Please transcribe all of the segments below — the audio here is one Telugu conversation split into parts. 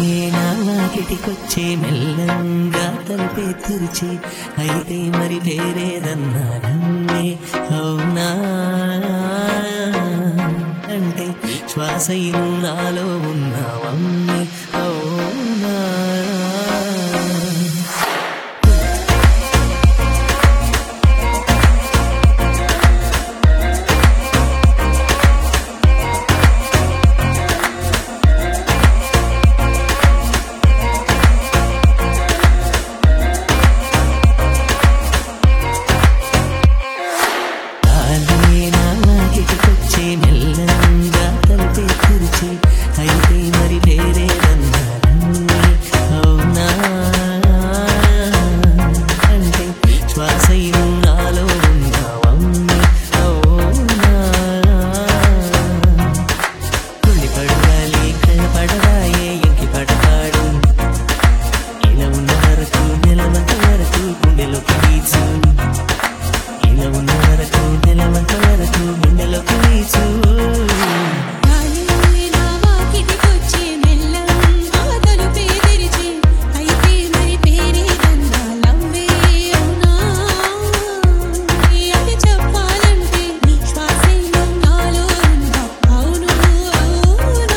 నా వాకిటికొచ్చే మెల్లంగా తలుపే తెరిచి అయితే మరి వేరేదన్నారన్నే అవునా అంటే శ్వాసయు నాలో ఉన్నావమ్మే అవునా కాలే నా వాకిటికొచ్చే మెల్లంగా తలుపే తెరిచి అయితే మరి వేరేదన్నారన్నే అవునా అంటే శ్వాసయు నాలో ఉన్నావమ్మే అవునా కుళ్ళి పడగాలి కళ్ళ పడదాయే ఇంకి పడతాడు ఇలా ఉన్న వరకు నెలవంత వరకు గుండెలోకి వీచు ఇలా ఉన్న వరకు నెలవంత వరకు గుండెలోకి వీచు గాలి నా వాకిటికొచ్చి మెల్లంగా తలుపే తెరిచి అయితే మరి పేరేదన్నా లవ్వే అవునా అది చెప్పాలంటే నీ శ్వాసలో నాలో ఉందా అవును అవునా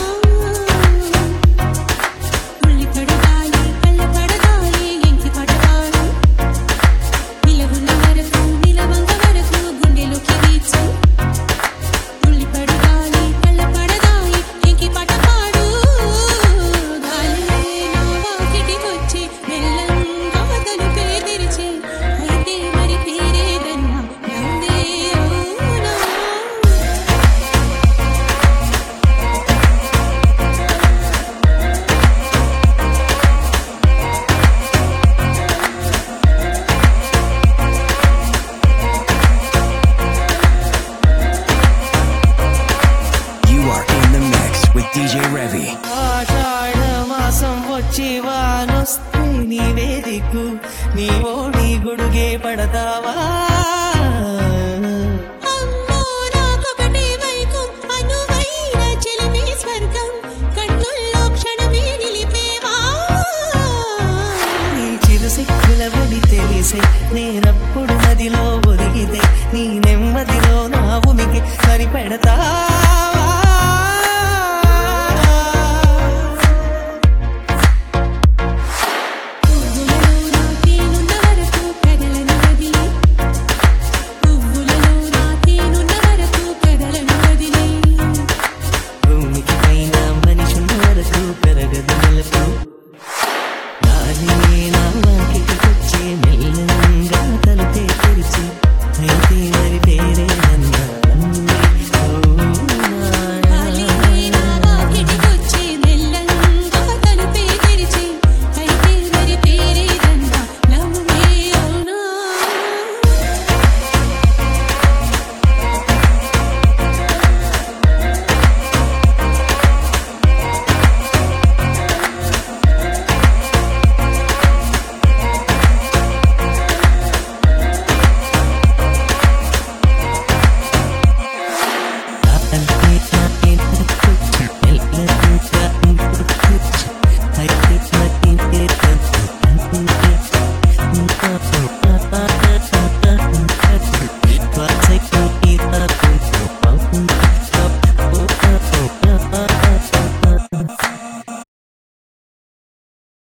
ఉల్లి పడగాలి కళ్ళ పడగాలి ఎంకి పడగాలి నిలవున్న వరకు నిలవంగ వరకు గుండెలోకి వీచు ఉల్లి పడగాలి కళ్ళ పడగాలి ఎంకి పడపాడు గాలి నా వాకిటికొచ్చి మెల్లంగా తలుపే తెరిచి అయితే మరి పేరేదన్నా నవ్వే అవునా You are in the mix with DJ Revy. ఆషాఢ మాసం వచ్చి వానొస్తే నీవే దిక్కు నీ ఓడి గుడుగే పడతావా అమ్మో నాకొకటే వైకం అనువైన చెలిమే స్వర్గం కన్నుల్లో క్షణమే నిలిపేవా నీ చిరు సిక్కుల బడి తెలిసే నేనప్ప